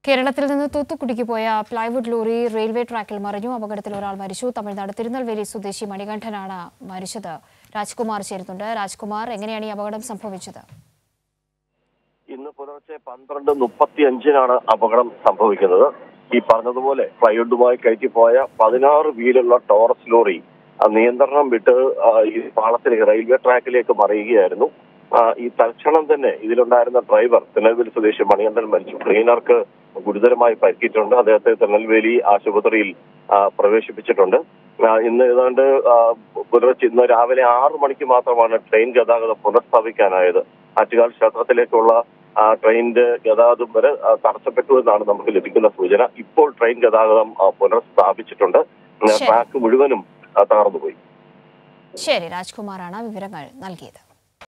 കേരളത്തിൽ നിന്ന് തൂത്തുക്കുടിക്ക് പോയ പ്ലൈവുഡ് ലോറി റെയിൽവേ ട്രാക്കിൽ മറിഞ്ഞു അപകടത്തിൽ ഒരാൾ മരിച്ചു തമിഴ്നാട് തിരുനെൽവേലി സ്വദേശി മണികണ്ഠനാണ് മരിച്ചത് രാജ്കുമാർ ചേരുന്നുണ്ട് രാജ്കുമാർ എങ്ങനെയാണ് ഈ അപകടം സംഭവിച്ചത് ഇന്ന് പുലർച്ചെ പന്ത്രണ്ട് മുപ്പത്തി അഞ്ചിനാണ് അപകടം സംഭവിക്കുന്നത് ഈ പറഞ്ഞതുപോലെ പ്ലൈവുഡുമായി കയറ്റിപ്പോയ പതിനാറ് വീലുള്ള ടോറസ് ലോറി ആ, നിയന്ത്രണം വിട്ട് ആ, ഈ പാളത്തിലേക്ക് റെയിൽവേ ട്രാക്കിലേക്ക് മറിയുകയായിരുന്നു ആ, ഈ തൽക്ഷണം തന്നെ ഇതിലുണ്ടായിരുന്ന ഡ്രൈവർ തിരുനെൽവേലി സ്വദേശി മണികണ്ഠൻ മരിച്ചു ട്രെയിനർക്ക് ഗുരുതരമായി പരിക്കിയിട്ടുണ്ട് അദ്ദേഹത്തെ തിരുനെൽവേലി ആശുപത്രിയിൽ ആ, പ്രവേശിപ്പിച്ചിട്ടുണ്ട് ആ, ഇന്ന് ഏതാണ്ട് ആ, പുലർച്ചെ ഇന്ന് രാവിലെ ആറു മണിക്ക് മാത്രമാണ് ട്രെയിൻ ഗതാഗതം പുനഃസ്ഥാപിക്കാനായത് ആറ്റുകാൽ ക്ഷേത്രത്തിലേക്കുള്ള ആ, ട്രെയിനിന്റെ ഗതാഗതം വരെ ആ, തടസ്സപ്പെട്ടു എന്നാണ് നമുക്ക് ലഭിക്കുന്ന സൂചന ഇപ്പോൾ ട്രെയിൻ ഗതാഗതം ആ, പുനഃസ്ഥാപിച്ചിട്ടുണ്ട് ആ, ശരി. ട്രാക്ക് മുഴുവനും ആ, തകർന്നുപോയി ശരി രാജ്കുമാറാണ് വിവരങ്ങൾ നൽകിയത്